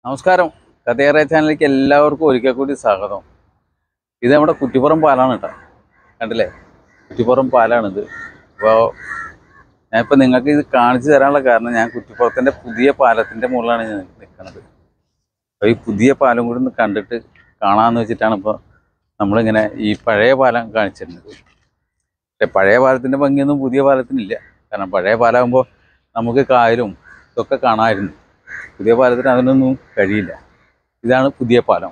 നമസ്കാരം കഥയേറെ ചാനലിലേക്ക് എല്ലാവർക്കും ഒരിക്കൽ കൂടി സ്വാഗതം ഇത് നമ്മുടെ കുറ്റിപ്പുറം പാലാണ് കേട്ടോ കണ്ടില്ലേ കുറ്റിപ്പുറം പാലാണിത് അപ്പോൾ ഞാനിപ്പോൾ നിങ്ങൾക്ക് ഇത് കാണിച്ചു തരാനുള്ള കാരണം ഞാൻ കുറ്റിപ്പുറത്തിൻ്റെ പുതിയ പാലത്തിൻ്റെ മുകളിലാണ് ഞാൻ നിൽക്കുന്നത് അപ്പോൾ ഈ പുതിയ പാലം കൂടി ഒന്ന് കണ്ടിട്ട് കാണാമെന്ന് വെച്ചിട്ടാണ് ഇപ്പോൾ നമ്മളിങ്ങനെ ഈ പഴയ പാലം കാണിച്ചിരുന്നത് പക്ഷേ പഴയ പാലത്തിൻ്റെ ഭംഗിയൊന്നും പുതിയ പാലത്തിനില്ല കാരണം പഴയ പാലമാകുമ്പോൾ നമുക്ക് കായലും ഇതൊക്കെ കാണാമായിരുന്നു പുതിയ പാലത്തിന് അതിനൊന്നും കഴിയില്ല ഇതാണ് പുതിയ പാലം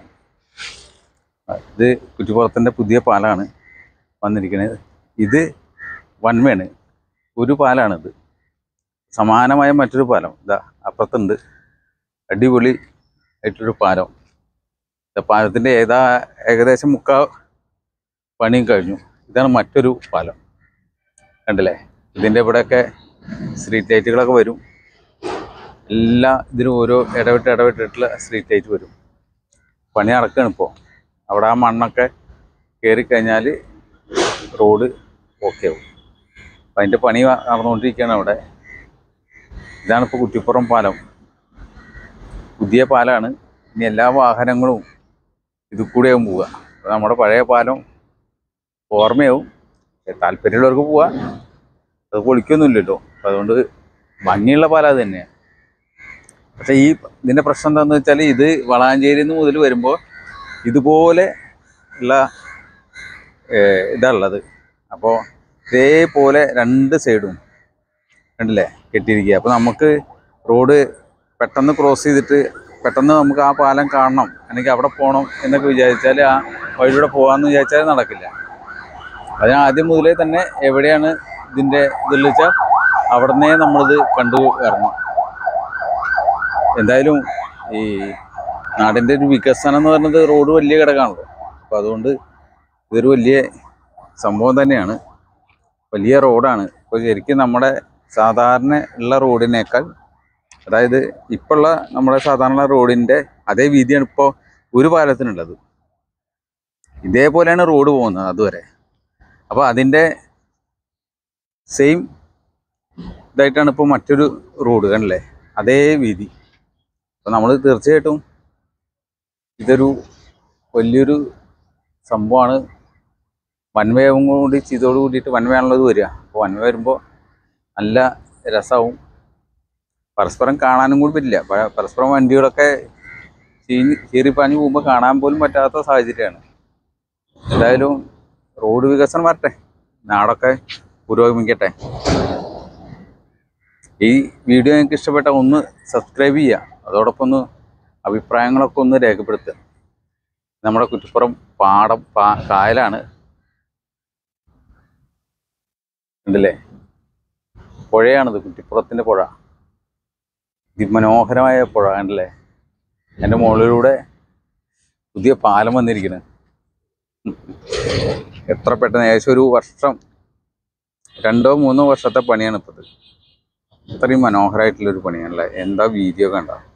ആ, ഇത് കുറ്റിപ്പുറത്തിൻ്റെ പുതിയ പാലമാണ് വന്നിരിക്കുന്നത് ഇത് വൺ വേണ് ഒരു പാലാണിത് സമാനമായ മറ്റൊരു പാലം ഇതാ അപ്പുറത്തുണ്ട് അടിപൊളി ആയിട്ടൊരു പാലം ഇത് പാലത്തിൻ്റെ ഏതാ ഏകദേശം മുക്കാ പണിയും കഴിഞ്ഞു ഇതാണ് മറ്റൊരു പാലം കണ്ടില്ലേ ഇതിൻ്റെ ഇവിടെയൊക്കെ സ്ട്രീറ്റ് ലൈറ്റുകളൊക്കെ വരും എല്ലാ ഇതിനും ഓരോ ഇടവിട്ട് ഇടവിട്ടിട്ടുള്ള സ്ട്രീറ്റ് ലൈറ്റ് വരും പണി നടക്കുകയാണ് ഇപ്പോൾ അവിടെ ആ മണ്ണൊക്കെ കയറി കഴിഞ്ഞാൽ റോഡ് ഓക്കെ ആവും അപ്പം അതിൻ്റെ പണി വ- നടന്നുകൊണ്ടിരിക്കുകയാണ് അവിടെ ഇതാണ് ഇപ്പോൾ കുറ്റിപ്പുറം പാലം പുതിയ പാലമാണ് ഇനി എല്ലാ വാഹനങ്ങളും ഇതിൽ കൂടെയാവും പോവുക അപ്പോൾ നമ്മുടെ പഴയ പാലം ഓർമ്മയാവും പക്ഷേ താല്പര്യമുള്ളവർക്ക് പോവാം അത് പൊളിക്കൊന്നുമില്ലല്ലോ അപ്പോൾ അതുകൊണ്ട് ഭംഗിയുള്ള പാലം അത് തന്നെയാണ് പക്ഷേ ഈ ഇതിൻ്റെ പ്രശ്നം എന്താണെന്ന് വെച്ചാൽ ഇത് വളാഞ്ചേരിയിൽ നിന്ന് മുതൽ വരുമ്പോൾ ഇതുപോലെ ഉള്ള ഏഹ്, ഇതാ ഉള്ളത് അപ്പോൾ ഇതേപോലെ രണ്ട് സൈഡും കണ്ടില്ലേ കെട്ടിയിരിക്കുക അപ്പോൾ നമുക്ക് റോഡ് പെട്ടെന്ന് ക്രോസ് ചെയ്തിട്ട് പെട്ടെന്ന് നമുക്ക് ആ പാലം കാണണം അല്ലെങ്കിൽ അവിടെ പോകണം എന്നൊക്കെ വിചാരിച്ചാൽ ആ വഴിയിലൂടെ പോകാമെന്ന് വിചാരിച്ചാൽ നടക്കില്ല അതിന് ആദ്യം മുതലേ തന്നെ എവിടെയാണ് ഇതിൻ്റെ ഇതെന്ന് വെച്ചാൽ അവിടെ നിന്നേ നമ്മളിത് കണ്ടു ഇറങ്ങും എന്തായാലും ഈ നാടിൻ്റെ ഒരു വികസനം എന്ന് പറയുന്നത് റോഡ് വലിയ ഘടകമാണല്ലോ അപ്പോൾ അതുകൊണ്ട് ഇതൊരു വലിയ സംഭവം തന്നെയാണ് വലിയ റോഡാണ് ഇപ്പോൾ ശരിക്കും നമ്മുടെ സാധാരണ ഉള്ള റോഡിനേക്കാൾ അതായത് ഇപ്പോഴുള്ള നമ്മുടെ സാധാരണ റോഡിൻ്റെ അതേ വീതിയാണ് ഇപ്പോൾ ഒരു പാലത്തിനുള്ളത് ഇതേപോലെയാണ് റോഡ് പോകുന്നത് അതുവരെ അപ്പോൾ അതിൻ്റെ സെയിം ഇതായിട്ടാണ് ഇപ്പോൾ മറ്റൊരു റോഡ് കണ്ടില്ലേ അതേ വീതി അപ്പോൾ നമ്മൾ തീർച്ചയായിട്ടും ഇതൊരു വലിയൊരു സംഭവമാണ് വൻവേവും കൂടി ചെയ്തോട് കൂടിയിട്ട് വൻവേയാണുള്ളത് വരിക അപ്പോൾ വൻവേ വരുമ്പോൾ നല്ല രസമാവും പരസ്പരം കാണാനും കൂടി പറ്റില്ല പ- പരസ്പരം വണ്ടികളൊക്കെ ചീഞ്ഞ് ചീറിപ്പാഞ്ഞ് പോകുമ്പോൾ കാണാൻ പോലും പറ്റാത്ത സാഹചര്യമാണ് എന്തായാലും റോഡ് വികസനം വരട്ടെ നാടൊക്കെ പുരോഗമിക്കട്ടെ ഈ വീഡിയോ നിങ്ങൾക്ക് ഇഷ്ടപ്പെട്ട ഒന്ന് സബ്സ്ക്രൈബ് ചെയ്യുക അതോടൊപ്പം ഒന്ന് അഭിപ്രായങ്ങളൊക്കെ ഒന്ന് രേഖപ്പെടുത്തുക നമ്മുടെ കുറ്റിപ്പുറം പാടം പാ കായലാണ് ഉണ്ടല്ലേ പുഴയാണിത് കുറ്റിപ്പുറത്തിൻ്റെ പുഴ അതിമനോഹരമായ പുഴ കണ്ടല്ലേ എൻ്റെ മുകളിലൂടെ പുതിയ പാലം വന്നിരിക്കുന്നു എത്ര പെട്ടെന്ന് ഏകദേശം ഒരു വർഷം രണ്ടോ മൂന്നോ വർഷത്തെ പണിയാണ് ഇപ്പത് ഇത്രയും മനോഹരമായിട്ടുള്ളൊരു പണിയാണല്ലേ എന്താ വീഡിയോ കണ്ട